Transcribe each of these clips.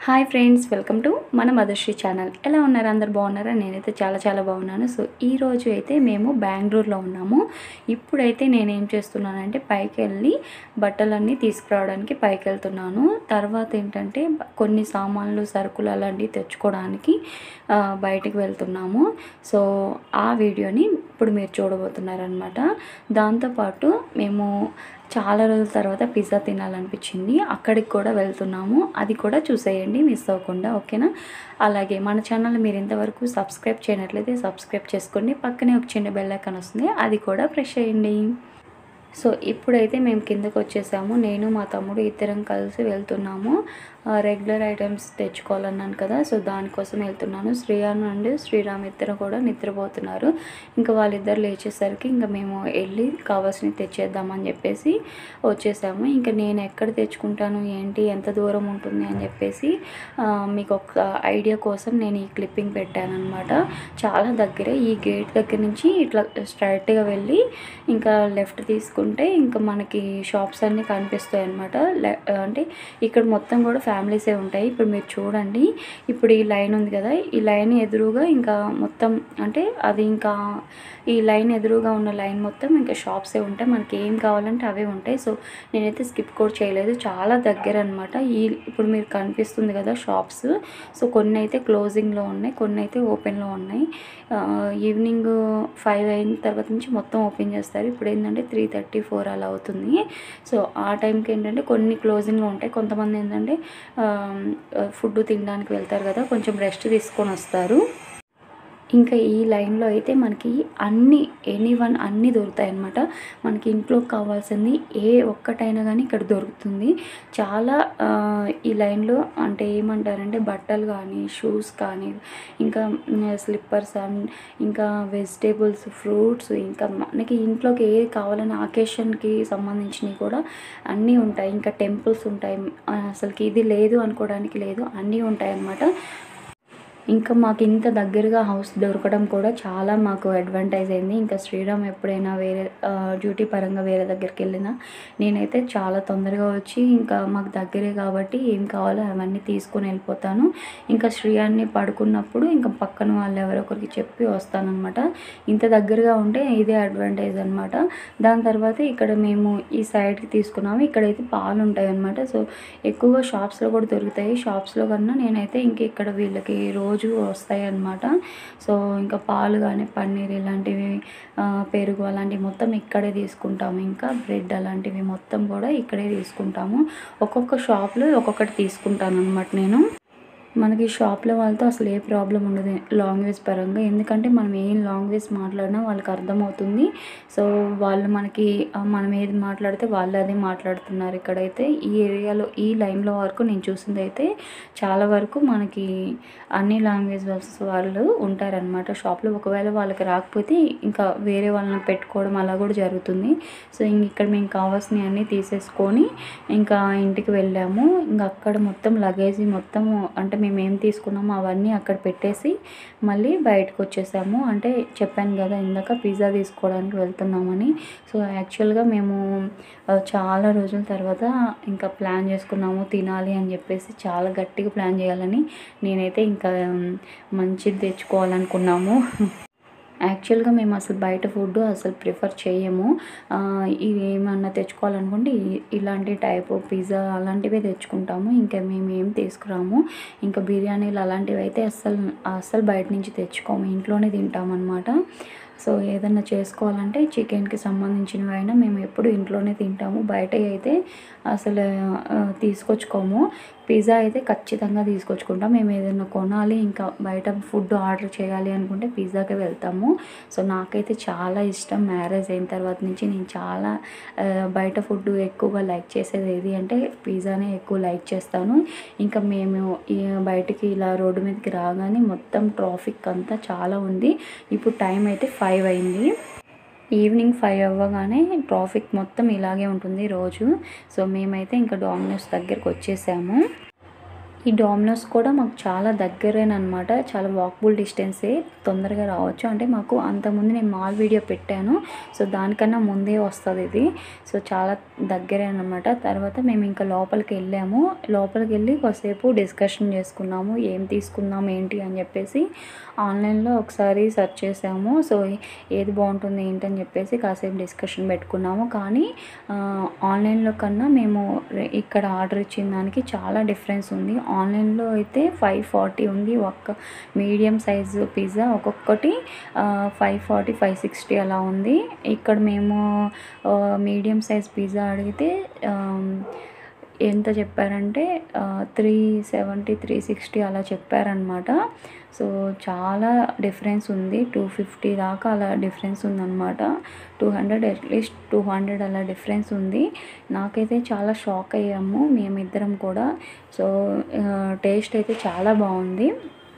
hi friends welcome to మన మదర్శ్రీ channel ఎలా ఉన్నారు అందరు బాగున్నారా నేనైతే చాలా చాలా బాగున్నాను సో ఈ రోజు అయితే మేము బెంగళూరులో ఉన్నాము ఇప్పుడైతే నేను ఏం చేస్తున్నానంటే పైకి వెళ్ళి బట్టలన్నీ తీసుకురావడానికి పైకి వెళ్తున్నాను తర్వాత ఏంటంటే బ- కొన్ని సామాన్లు సరుకులు అలాంటివి తెచ్చుకోవడానికి ఆ, బయటికి వెళ్తున్నాము సో ఆ వీడియోని ఇప్పుడు మీరు చూడబోతున్నారనమాట దాంతోపాటు మేము చాలా రోజుల తర్వాత పిజ్జా తినాలనిపించింది అక్కడికి కూడా వెళ్తున్నాము అది కూడా చూసేయండి మిస్ అవ్వకుండా ఓకేనా అలాగే మన ఛానల్ మీరు ఇంతవరకు సబ్స్క్రైబ్ చేయనట్లయితే సబ్స్క్రైబ్ చేసుకోండి పక్కనే ఒక చిన్న బెల్ ఐకాన్ వస్తుంది అది కూడా ప్రెస్ చేయండి సో ఇప్పుడైతే మేము కిందకు వచ్చేసాము నేను మా తమ్ముడు ఇద్దరం కలిసి వెళ్తున్నాము రెగ్యులర్ ఐటమ్స్ తెచ్చుకోవాలన్నాను కదా సో దానికోసం వెళ్తున్నాను శ్రీయాన్ అండ్ శ్రీరామ్ ఇద్దరు కూడా నిద్రపోతున్నారు ఇంకా వాళ్ళిద్దరు లేచేసరికి ఇంకా మేము వెళ్ళి కావాల్సినవి తెచ్చేద్దామని చెప్పేసి వచ్చేసాము ఇంకా నేను ఎక్కడ తెచ్చుకుంటాను ఏంటి ఎంత దూరం ఉంటుంది అని చెప్పేసి ఆ, మీకు ఒక ఐడియా కోసం నేను ఈ క్లిప్పింగ్ పెట్టాను అనమాట చాలా దగ్గరే ఈ గేట్ దగ్గర నుంచి ఇట్లా స్ట్రైట్గా వెళ్ళి ఇంకా లెఫ్ట్ తీసుకుంటే ఇంకా మనకి షాప్స్ అన్నీ కనిపిస్తాయి అనమాట అంటే ఇక్కడ మొత్తం కూడా ఫ్యామిలీసే ఉంటాయి ఇప్పుడు మీరు చూడండి ఇప్పుడు ఈ లైన్ ఉంది కదా ఈ లైన్ ఎదురుగా ఇంకా మొత్తం అంటే అది ఇంకా ఈ లైన్ ఎదురుగా ఉన్న లైన్ మొత్తం ఇంకా షాప్సే ఉంటాయి మనకి ఏం కావాలంటే అవే ఉంటాయి సో నేనైతే స్కిప్ కూడా చేయలేదు చాలా దగ్గర అనమాట ఈ ఇప్పుడు మీరు కనిపిస్తుంది కదా షాప్స్ సో కొన్ని అయితే క్లోజింగ్లో ఉన్నాయి కొన్ని అయితే ఓపెన్లో ఉన్నాయి ఆ, ఈవినింగ్ ఫైవ్ అయిన తర్వాత నుంచి మొత్తం ఓపెన్ చేస్తారు ఇప్పుడు ఏంటంటే త్రీ థర్టీ ఫోర్ అలా అవుతుంది సో ఆ టైంకి ఏంటంటే కొన్ని క్లోజింగ్లో ఉంటాయి కొంతమంది ఏంటంటే ఫుడ్ తినడానికి వెళ్తారు కదా కొంచెం రెస్ట్ తీసుకొని వస్తారు ఇంకా ఈ లైన్లో అయితే మనకి అన్ని ఎనీ వన్ అన్నీ దొరుకుతాయి అన్నమాట మనకి ఇంట్లో కావాల్సింది ఏ ఒక్కటైనా కానీ ఇక్కడ దొరుకుతుంది చాలా ఆ, ఈ లైన్లో అంటే ఏమంటారంటే బట్టలు కానీ షూస్ కానీ ఇంకా స్లిప్పర్స్ అండ్ ఇంకా వెజిటేబుల్స్ ఫ్రూట్స్ ఇంకా మనకి ఇంట్లోకి ఏది కావాలన్న అకేషన్కి సంబంధించినవి కూడా అన్నీ ఉంటాయి ఇంకా టెంపుల్స్ ఉంటాయి ఆ, అసలుకి ఇది లేదు అనుకోవడానికి లేదు అన్నీ ఉంటాయి అన్నమాట ఇంకా మాకు ఇంత దగ్గరగా హౌస్ దొరకడం కూడా చాలా మాకు అడ్వాంటేజ్ అయింది ఇంకా శ్రీరామ్ ఎప్పుడైనా వేరే ఆ, డ్యూటీ పరంగా వేరే దగ్గరికి వెళ్ళినా నేనైతే చాలా తొందరగా వచ్చి ఇంకా మాకు దగ్గరే కాబట్టి ఏం కావాలో అవన్నీ తీసుకొని వెళ్ళిపోతాను ఇంకా శ్రీయాన్ని పడుకున్నప్పుడు ఇంకా పక్కన వాళ్ళు ఎవరొకరికి చెప్పి వస్తానన్నమాట ఇంత దగ్గరగా ఉంటే ఇదే అడ్వాంటేజ్ అనమాట దాని తర్వాత ఇక్కడ మేము ఈ సైడ్కి తీసుకున్నాము ఇక్కడైతే పాలు ఉంటాయి అన్నమాట సో ఎక్కువగా షాప్స్లో కూడా దొరుకుతాయి షాప్స్లో కన్నా నేనైతే ఇంక ఇక్కడ వీళ్ళకి రోజు వస్తాయి అన్నమాట సో ఇంకా పాలు కానీ పన్నీర్ ఇలాంటివి ఆ, పెరుగు అలాంటివి మొత్తం ఇక్కడే తీసుకుంటాము ఇంకా బ్రెడ్ అలాంటివి మొత్తం కూడా ఇక్కడే తీసుకుంటాము ఒక్కొక్క షాప్లో ఒక్కొక్కటి తీసుకుంటాను అనమాట నేను మనకి షాప్లో వాళ్ళతో అసలు ఏ ప్రాబ్లం ఉండదు లాంగ్వేజ్ పరంగా ఎందుకంటే మనం ఏం లాంగ్వేజ్ మాట్లాడినా వాళ్ళకి అర్థమవుతుంది సో వాళ్ళు మనకి ఆ, మనం ఏది మాట్లాడితే వాళ్ళు అదే మాట్లాడుతున్నారు ఇక్కడైతే ఈ ఏరియాలో ఈ లైన్లో వరకు నేను చూసింది అయితే చాలా వరకు మనకి అన్ని లాంగ్వేజ్ వాళ్ళు ఉంటారనమాట షాప్లో ఒకవేళ వాళ్ళకి రాకపోతే ఇంకా వేరే వాళ్ళని పెట్టుకోవడం అలా కూడా జరుగుతుంది సో ఇంక ఇక్కడ మేము కావాల్సినవి అన్నీ తీసేసుకొని ఇంకా ఇంటికి వెళ్ళాము ఇంకా అక్కడ మొత్తం లగేజ్ మొత్తం అంటే మేము ఏం తీసుకున్నామో అవన్నీ అక్కడ పెట్టేసి మళ్ళీ బయటకు వచ్చేసాము అంటే చెప్పాను కదా ఇందాక పిజ్జా తీసుకోవడానికి వెళ్తున్నామని సో యాక్చువల్గా మేము ఆ, చాలా రోజుల తర్వాత ఇంకా ప్లాన్ చేసుకున్నాము తినాలి అని చెప్పేసి చాలా గట్టిగా ప్లాన్ చేయాలని నేనైతే ఇంకా ఉమ్, మంచిది తెచ్చుకోవాలనుకున్నాము యాక్చువల్గా మేము అసలు బయట ఫుడ్ అసలు ప్రిఫర్ చేయము ఆ, ఇవి ఏమన్నా తెచ్చుకోవాలనుకుంటే ఈ- ఇలాంటి టైప్ పిజ్జా అలాంటివే తెచ్చుకుంటాము ఇంకా మేము ఏం తీసుకురాము ఇంకా బిర్యానీలు అలాంటివి అయితే అస్సలు అస్సలు బయట నుంచి తెచ్చుకోము ఇంట్లోనే తింటాం అనమాట సో ఏదన్నా చేసుకోవాలంటే చికెన్కి సంబంధించినవి అయినా మేము ఎప్పుడు ఇంట్లోనే తింటాము బయట అయితే అసలు ఆ, తీసుకొచ్చుకోము పిజ్జా అయితే ఖచ్చితంగా తీసుకొచ్చుకుంటాం మేము ఏదైనా కొనాలి ఇంకా బయట ఫుడ్ ఆర్డర్ చేయాలి అనుకుంటే పిజ్జాకే వెళ్తాము సో నాకైతే చాలా ఇష్టం మ్యారేజ్ అయిన తర్వాత నుంచి నేను చాలా ఆ, బయట ఫుడ్ ఎక్కువగా లైక్ చేసేది ఏది అంటే పిజ్జానే ఎక్కువ లైక్ చేస్తాను ఇంకా మేము ఈ బయటికి ఇలా రోడ్డు మీదకి రాగానే మొత్తం ట్రాఫిక్ అంతా చాలా ఉంది ఇప్పుడు టైం అయితే ఫైవ్ అయింది ఈవినింగ్ ఫైవ్ అవ్వగానే ట్రాఫిక్ మొత్తం ఇలాగే ఉంటుంది రోజు సో మేమైతే ఇంకా డామినోస్ దగ్గరికి వచ్చేసాము ఈ డామినోస్ కూడా మాకు చాలా దగ్గరేనమాట చాలా వాకబుల్ డిస్టెన్సే తొందరగా రావచ్చు అంటే మాకు అంతకుముందు నేను మాల్ వీడియో పెట్టాను సో దానికన్నా ముందే వస్తుంది ఇది సో చాలా దగ్గరే అనమాట తర్వాత మేము ఇంకా లోపలికి వెళ్ళాము లోపలికి వెళ్ళి కాసేపు డిస్కషన్ చేసుకున్నాము ఏం తీసుకుందాం ఏంటి అని చెప్పేసి ఆన్లైన్లో ఒకసారి సెర్చ్ చేసాము సో ఏది బాగుంటుంది ఏంటని చెప్పేసి కాసేపు డిస్కషన్ పెట్టుకున్నాము కానీ ఆ, ఆన్లైన్లో కన్నా మేము రె- ఇక్కడ ఆర్డర్ ఇచ్చిన దానికి చాలా డిఫరెన్స్ ఉంది ఆన్లైన్లో అయితే ఫైవ్ ఫార్టీ ఉంది ఒక్క మీడియం సైజు పిజ్జా ఒక్కొక్కటి ఫైవ్ ఫార్టీ ఫైవ్ సిక్స్టీ అలా ఉంది ఇక్కడ మేము మీడియం సైజ్ పిజ్జా అడిగితే ఆ, ఎంత చెప్పారంటే త్రీ సెవెంటీ త్రీ సిక్స్టీ అలా చెప్పారనమాట సో చాలా డిఫరెన్స్ ఉంది టూ ఫిఫ్టీ దాకా అలా డిఫరెన్స్ ఉందన్నమాట two hundred at least two hundred అలా డిఫరెన్స్ ఉంది నాకైతే చాలా షాక్ అయ్యాము మేమిద్దరం కూడా సో టేస్ట్ అయితే చాలా బాగుంది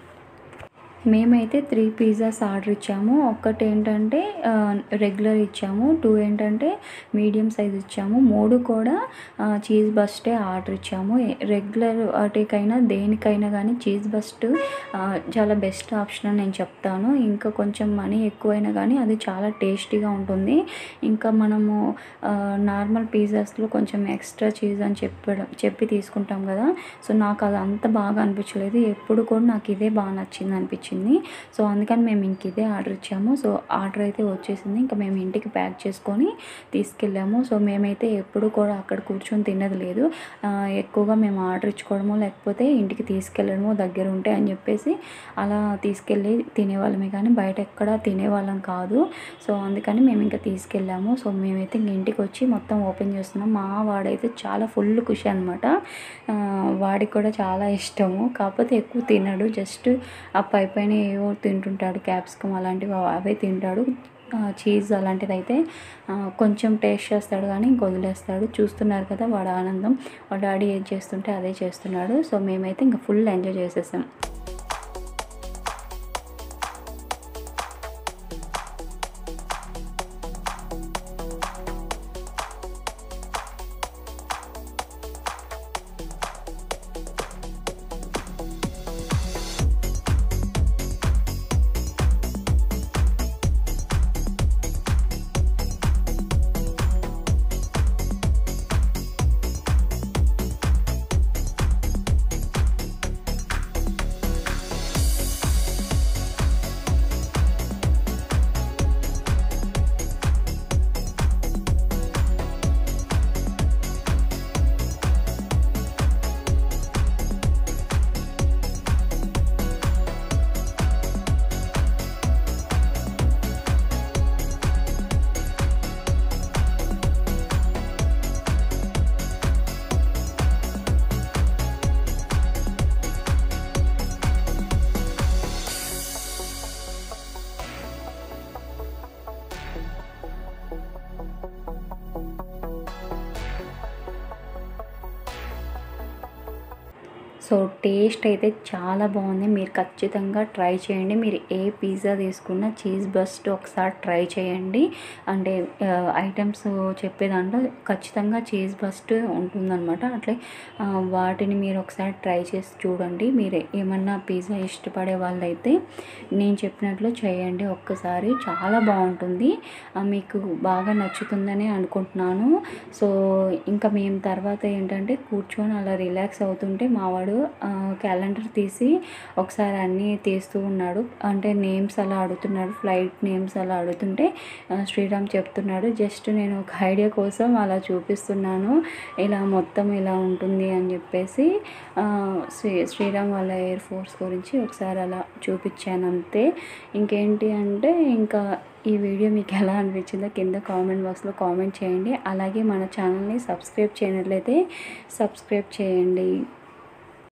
మేమైతే త్రీ పిజ్జాస్ ఆర్డర్ ఇచ్చాము ఒక్కటి ఏంటంటే రెగ్యులర్ ఇచ్చాము టూ ఏంటంటే మీడియం సైజ్ ఇచ్చాము మూడు కూడా చీజ్ బస్టే ఆర్డర్ ఇచ్చాము రెగ్యులర్ వాటికైనా దేనికైనా కానీ చీజ్ బస్ట్ చాలా బెస్ట్ ఆప్షన్ అని నేను చెప్తాను ఇంకా కొంచెం మనీ ఎక్కువైనా కానీ అది చాలా టేస్టీగా ఉంటుంది ఇంకా మనము నార్మల్ పిజ్జాస్లో కొంచెం ఎక్స్ట్రా చీజ్ అని చెప్పడం చెప్పి తీసుకుంటాం కదా సో నాకు అది అంత బాగా అనిపించలేదు ఎప్పుడు కూడా నాకు ఇదే బాగా నచ్చింది అనిపించింది సో అందుకని మేము ఇంక ఇదే ఆర్డర్ ఇచ్చాము సో ఆర్డర్ అయితే వచ్చేసింది ఇంకా మేము ఇంటికి ప్యాక్ చేసుకొని తీసుకెళ్ళాము సో మేమైతే ఎప్పుడు కూడా అక్కడ కూర్చొని తిన్నది లేదు ఆ, ఎక్కువగా మేము ఆర్డర్ ఇచ్చుకోవడమో లేకపోతే ఇంటికి తీసుకెళ్ళడమో దగ్గర ఉంటే అని చెప్పేసి అలా తీసుకెళ్ళి తినేవాళ్ళమే కానీ బయట ఎక్కడ తినేవాళ్ళం కాదు సో అందుకని మేము ఇంకా తీసుకెళ్ళాము సో మేమైతే ఇంక ఇంటికి వచ్చి మొత్తం ఓపెన్ చేస్తున్నాం మా వాడైతే చాలా ఫుల్ ఖుషి అనమాట వాడికి కూడా చాలా ఇష్టము కాకపోతే ఎక్కువ తినడు జస్ట్ ఆ పై పైన ఏవో తింటుంటాడు క్యాప్సికమ్ అలాంటివి అవే తింటాడు చీజ్ అలాంటిది అయితే ఆ, కొంచెం టేస్ట్ చేస్తాడు కానీ ఇంక వదిలేస్తాడు చూస్తున్నారు కదా వాడు ఆనందం వాడు డాడీ ఏది చేస్తుంటే అదే చేస్తున్నాడు సో మేమైతే ఇంకా ఫుల్ ఎంజాయ్ చేసేసాం సో టేస్ట్ అయితే చాలా బాగుంది మీరు ఖచ్చితంగా ట్రై చేయండి మీరు ఏ పిజ్జా తీసుకున్నా చీజ్ బస్ట్ ఒకసారి ట్రై చేయండి అంటే ఐటమ్స్ చెప్పే దాంట్లో ఖచ్చితంగా చీజ్ బస్ట్ ఉంటుందన్నమాట అట్లే ఆ, వాటిని మీరు ఒకసారి ట్రై చేసి చూడండి మీరు ఏమన్నా పిజ్జా ఇష్టపడే వాళ్ళైతే నేను చెప్పినట్లు చేయండి ఒక్కసారి చాలా బాగుంటుంది ఆ, మీకు బాగా నచ్చుతుందని అనుకుంటున్నాను సో ఇంకా మేము తర్వాత ఏంటంటే కూర్చొని అలా రిలాక్స్ అవుతుంటే మావాడు క్యాలెండర్ తీసి ఒకసారి అన్నీ తీస్తూ ఉన్నాడు అంటే నేమ్స్ అలా అడుగుతున్నాడు ఫ్లైట్ నేమ్స్ అలా అడుగుతుంటే ఆ, శ్రీరామ్ చెప్తున్నాడు జస్ట్ నేను ఒక ఐడియా కోసం అలా చూపిస్తున్నాను ఇలా మొత్తం ఇలా ఉంటుంది అని చెప్పేసి ఆ, శ్రీ శ్రీరామ్ వాళ్ళ ఎయిర్ ఫోర్స్ గురించి ఒకసారి అలా చూపించాను అంతే ఇంకేంటి అంటే ఇంకా ఈ వీడియో మీకు ఎలా అనిపించిందో కింద కామెంట్ బాక్స్లో కామెంట్ చేయండి అలాగే మన ఛానల్ని సబ్స్క్రైబ్ చేయనట్లయితే సబ్స్క్రైబ్ చేయండి